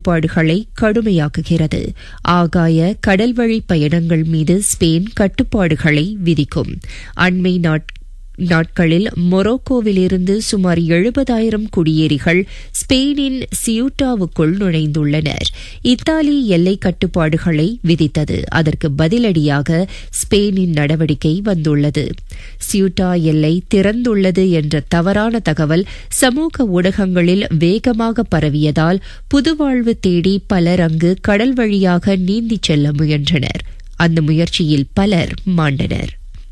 கட்டுப்பாடுகளை கடுமையாக்குகிறது ஆகாய கடல்வழி பயணங்கள் மீது ஸ்பெயின் கட்டுப்பாடுகளை விதிக்கும் அண்மை நாட் நாட்களில் மொரோக்கோவிலிருந்து சுமார் எழுபதாயிரம் குடியேறிகள் ஸ்பெயினின் சியூட்டாவுக்குள் நுழைந்துள்ளனர் இத்தாலி எல்லை கட்டுப்பாடுகளை விதித்தது அதற்கு பதிலடியாக ஸ்பெயினின் நடவடிக்கை வந்துள்ளது சியூட்டா எல்லை திறந்துள்ளது என்ற தவறான தகவல் சமூக ஊடகங்களில் வேகமாக பரவியதால் புதுவாழ்வு தேடி பலர் அங்கு கடல் வழியாக நீந்திச் செல்ல முயன்றனர் அந்த முயற்சியில் பலர் மாண்டனர்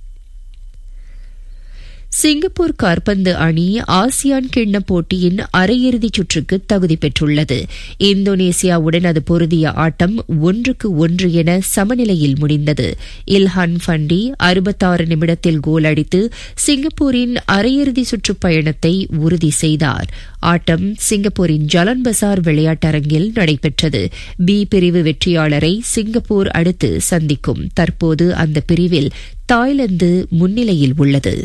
சிங்கப்பூர் காற்பந்து அணி ஆசியான் கிண்ண போட்டியின் அரையிறுதிச் சுற்றுக்கு தகுதி பெற்றுள்ளது இந்தோனேசியாவுடன் அது பொருதிய ஆட்டம் ஒன்றுக்கு ஒன்று என சமநிலையில் முடிந்தது இல்ஹான் ஃபண்டி அறுபத்தாறு நிமிடத்தில் கோல் அடித்து சிங்கப்பூரின் அரையிறுதி சுற்றுப்பயணத்தை உறுதி செய்தார் ஆட்டம் சிங்கப்பூரின் ஜலன் பசார் விளையாட்டரங்கில் நடைபெற்றது பி பிரிவு வெற்றியாளரை சிங்கப்பூர் அடுத்து சந்திக்கும் தற்போது அந்த பிரிவில் தாய்லாந்து முன்னிலையில் உள்ளது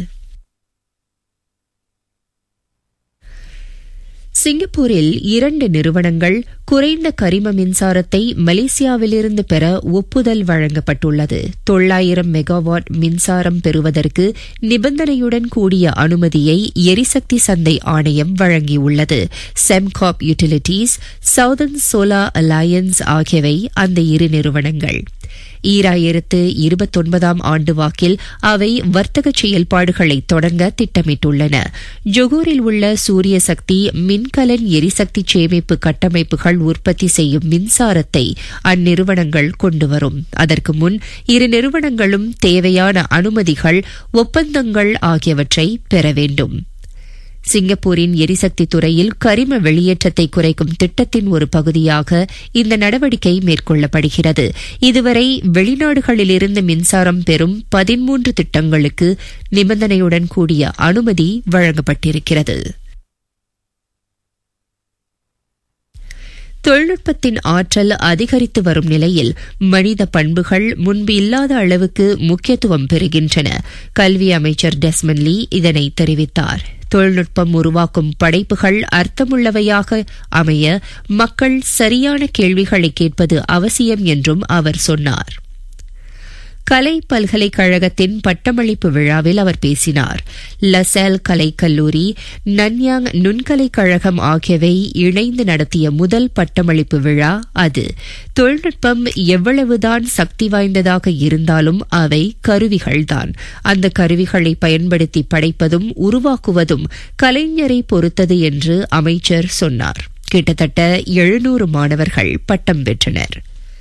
சிங்கப்பூரில் இரண்டு நிறுவனங்கள் குறைந்த கரிம மின்சாரத்தை மலேசியாவிலிருந்து பெற ஒப்புதல் வழங்கப்பட்டுள்ளது தொள்ளாயிரம் மெகாவாட் மின்சாரம் பெறுவதற்கு நிபந்தனையுடன் கூடிய அனுமதியை எரிசக்தி சந்தை ஆணையம் வழங்கியுள்ளது Sembcorp utilities southern solar alliance ஆகியவை அந்த இரு நிறுவனங்கள் ஈராயிரத்து இருபத்தொன்பதாம் ஆண்டு வாக்கில் அவை வர்த்தக செயல்பாடுகளை தொடங்க திட்டமிட்டுள்ளன ஜொகூரில் உள்ள சூரிய சக்தி மின்கலன் எரிசக்தி சேமிப்பு கட்டமைப்புகள் உற்பத்தி செய்யும் மின்சாரத்தை அந்நிறுவனங்கள் கொண்டுவரும் அதற்கு முன் இரு நிறுவனங்களும் தேவையான அனுமதிகள் ஒப்பந்தங்கள் ஆகியவற்றை பெற வேண்டும் சிங்கப்பூரின் எரிசக்தி துறையில் கரிம வெளியேற்றத்தை குறைக்கும் திட்டத்தின் ஒரு பகுதியாக இந்த நடவடிக்கை மேற்கொள்ளப்படுகிறது இதுவரை வெளிநாடுகளிலிருந்து மின்சாரம் பெறும் பதிமூன்று திட்டங்களுக்கு நிபந்தனையுடன் கூடிய அனுமதி வழங்கப்பட்டிருக்கிறது தொழில்நுட்பத்தின் ஆற்றல் அதிகரித்து வரும் நிலையில் மனித பண்புகள் முன்பு இல்லாத அளவுக்கு முக்கியத்துவம் பெறுகின்றன கல்வி அமைச்சர் டெஸ்மன்லி இதனை தெரிவித்தார் தொழில்நுட்பம் உருவாக்கும் படைப்புகள் அர்த்தமுள்ளவையாக அமைய மக்கள் சரியான கேள்விகளை கேட்பது அவசியம் என்றும் அவர் சொன்னார் கலை பல்கலைக்கழகத்தின் பட்டமளிப்பு விழாவில் அவர் பேசினார் லசேல் கலைக்கல்லூரி நன்யாங் நுண்கலைக் கழகம் ஆகியவை இணைந்து நடத்திய முதல் பட்டமளிப்பு விழா அது தொழில்நுட்பம் எவ்வளவுதான் சக்தி வாய்ந்ததாக இருந்தாலும் அவை கருவிகள்தான் அந்த கருவிகளை பயன்படுத்தி படைப்பதும் உருவாக்குவதும் கலைஞரை பொறுத்தது என்று அமைச்சர் சொன்னார் கிட்டத்தட்ட எழுநூறு மாணவர்கள் பட்டம் பெற்றனர்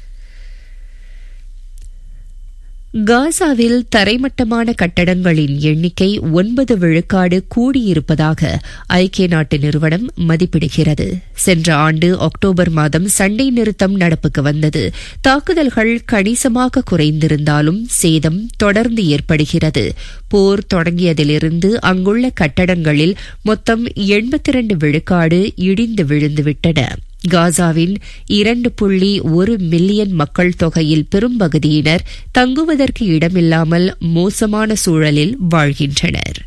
காசாவில் தரைமட்டமான கட்டடங்களின் எண்ணிக்கை ஒன்பது விழுக்காடு கூடியிருப்பதாக ஐக்கிய நாட்டு நிறுவனம் மதிப்பிடுகிறது சென்ற ஆண்டு அக்டோபர் மாதம் சண்டை நிறுத்தம் நடப்புக்கு வந்தது தாக்குதல்கள் கணிசமாக குறைந்திருந்தாலும் சேதம் தொடர்ந்து ஏற்படுகிறது போர் தொடங்கியதிலிருந்து அங்குள்ள கட்டடங்களில் மொத்தம் எண்பத்தி இரண்டு விழுக்காடு இடிந்து விழுந்துவிட்டன காசாவின் இரண்டு புள்ளி ஒரு மில்லியன் மக்கள் தொகையில் பெரும்பகுதியினர் தங்குவதற்கு இடமில்லாமல் மோசமான சூழலில் வாழ்கின்றனர்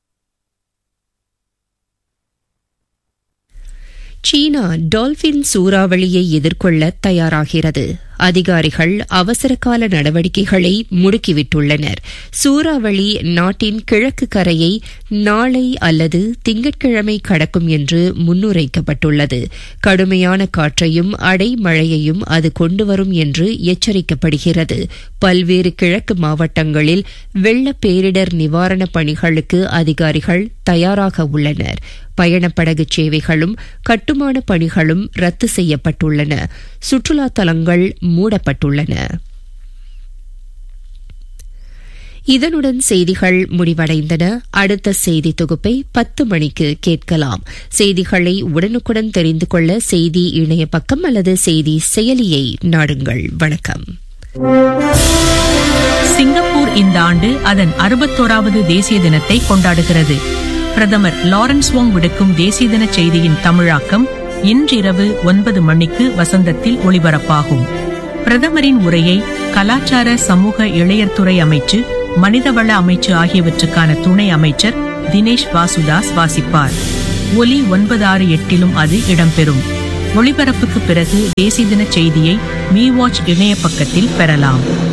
சீனா டால்பின் சூறாவளியை எதிர்கொள்ள தயாராகிறது அதிகாரிகள் அவசரகால நடவடிக்கைகளை முடுக்கிவிட்டுள்ளனர் சூறாவளி நாட்டின் கிழக்கு கரையை நாளை அல்லது திங்கட்கிழமை கடக்கும் என்று முன்னுரைக்கப்பட்டுள்ளது கடுமையான காற்றையும் அடைமழையையும் அது கொண்டுவரும் என்று எச்சரிக்கப்படுகிறது பல்வேறு கிழக்கு மாவட்டங்களில் வெள்ள பேரிடர் நிவாரணப் பணிகளுக்கு அதிகாரிகள் தயாராக உள்ளனர் பயணப்படகு சேவைகளும் கட்டுமான பணிகளும் ரத்து செய்யப்பட்டுள்ளன சுற்றுலா தலங்கள் மூடப்பட்டுள்ளன இதனுடன் செய்திகள் முடிவடைந்தன அடுத்த செய்தி தொகுப்பை பத்து மணிக்கு கேட்கலாம் செய்திகளை உடனுக்குடன் தெரிந்து கொள்ள செய்தி இணைய பக்கம் அல்லது செய்தி செயலியை நாடுங்கள் வணக்கம் சிங்கப்பூர் இந்த ஆண்டு அதன் அறுபத்தோராவது தேசிய தினத்தை கொண்டாடுகிறது பிரதமர் லாரன்ஸ் வோங் விடுக்கும் தேசிய தின செய்தியின் தமிழாக்கம் இன்றிரவு ஒன்பது மணிக்கு வசந்தத்தில் ஒளிபரப்பாகும் பிரதமரின் உரையை கலாச்சார சமூக இளையர்துறை அமைச்சு மனிதவள அமைச்சு ஆகியவற்றுக்கான துணை அமைச்சர் தினேஷ் வாசுதாஸ் வாசிப்பார் ஒலி ஒன்பது ஆறு எட்டிலும் அது இடம்பெறும் ஒளிபரப்புக்கு பிறகு தேசிய தின செய்தியை மீ வாட்ச் இணைய பக்கத்தில் பெறலாம்